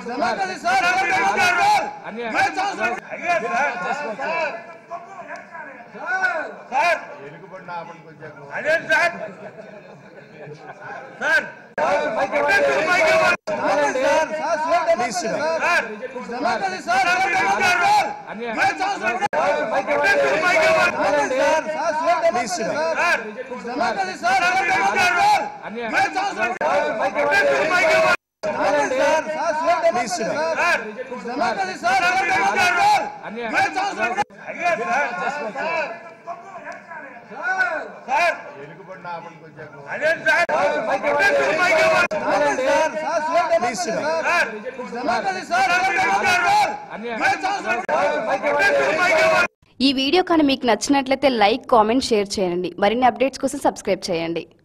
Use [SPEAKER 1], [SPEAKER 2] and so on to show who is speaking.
[SPEAKER 1] democracy sir sir democracy sir
[SPEAKER 2] అయ్యారు sir sir అదే sir sir
[SPEAKER 1] sir sir sir democracy sir
[SPEAKER 2] sir
[SPEAKER 1] democracy sir sir democracy sir sir sir democracy sir
[SPEAKER 2] sir
[SPEAKER 1] democracy sir sir democracy sir sir sir democracy sir
[SPEAKER 2] sir
[SPEAKER 1] democracy sir sir democracy
[SPEAKER 2] అయ్యారు sir sir అదే sir
[SPEAKER 1] sir sir sir democracy sir
[SPEAKER 2] sir
[SPEAKER 1] democracy sir sir
[SPEAKER 3] ఈ video కానీ మీకు నచ్చినట్లయితే like comment share చేయండి మరిన్ని updates కోసం subscribe చేయండి